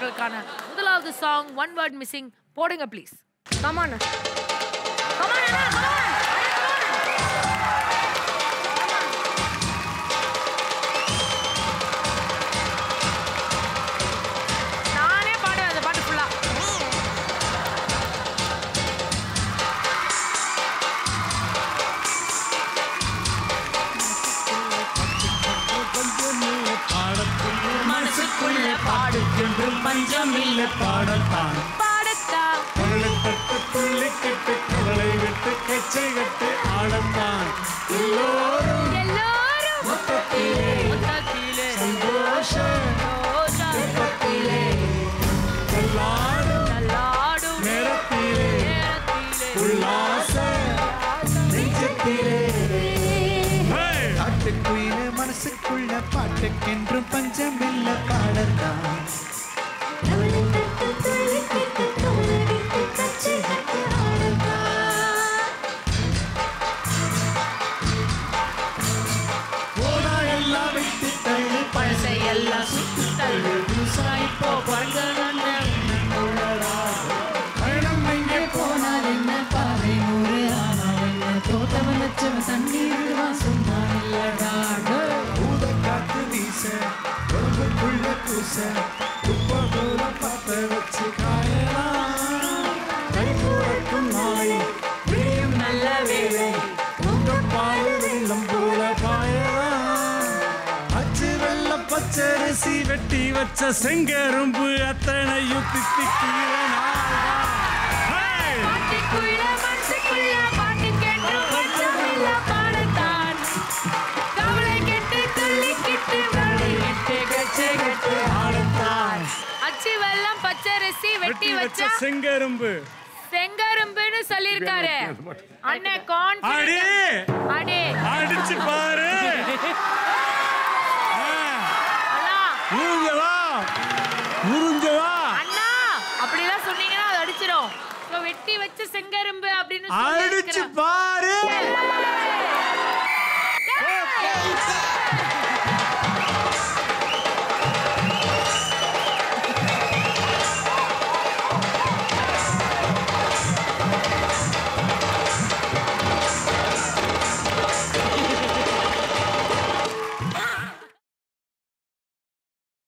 அவர்களுக்கான முதலாவது song one word missing போடுங்க ப்ளீஸ் கமான் நானே பாடுவேன் அந்த பாட்டு ஃபுல்லா மனசுக்குள்ள பாடுகின்ற பஞ்சம் இல்ல பாடத்தான் பாடத்தா கட்டு துள்ளி கட்டு கவலை விட்டு கச்சை கட்டு ஆடத்தான் எல்லோரும் எல்லாரும் மொத்தத்திலே மொத்தத்திலே சந்தோஷ சந்தோஷம் வெப்பத்திலே எல்லாரும் நல்லாடும் நேரத்திலே நேரத்திலே உல்லாச நெஞ்சத்திலே காட்டுக்குயில மனசுக்குள்ள பாட்டுக்கென்றும் பஞ்சமில்ல பாடத்தான் போனா எல்லாம் விட்டு தள்ளு பழசை எல்லாம் சுட்டு தள்ளு புதுசா இப்போ பழகணும்னு உள்ளடா. பயணம் எங்கே போனால் என்ன பாதை நூறு ஆனால் என்ன தோட்டவன் வச்சவன் தண்ணீர் வாசம் தான் இல்லடா பூத காத்து வீச உடம்புக்குள்ள கூச துப்ப போல பத்த வச்சு காயலாம் கருப்புறக்கும் நாளை விடியும் நல்ல வேலை உங்க பால் வெள்ளம் போல பாயலாம் அச்சு வெள்ளம் பச்சரிசி வெட்டி வச்ச செங்கரும்பு அத்தனையும் தித்திக்கிற நாள்தான். Hey! பாட்டுக்குள்ள மனசுக்குள்ள பாட்டுக்கென்றும் பஞ்சமில்ல பாடத்தான் கவலை கெட்டு துள்ளி கிட்டு வழி கெட்டு கச்சை கட்டு ஆடத்தான். அச்சு வெல்லம் பச்சரிசி வெட்டி வெட்டி வச்ச வச்சா செங்கரும்பு செங்கரும்புன்னு சொல்லிருக்காரு அண்ணே அடி கான்ஃபிடன்ட் அடே அடிச்சு பாரு அண்ணா உறிஞ்சவா உறிஞ்சவா அண்ணா அப்படிலாம் சொன்னீங்கன்னா அது அடிச்சிடும் So, வெட்டி வச்ச செங்கரும்பு அப்படின்னு அடிச்சு சொல்லியிருக்கிறார். பாரு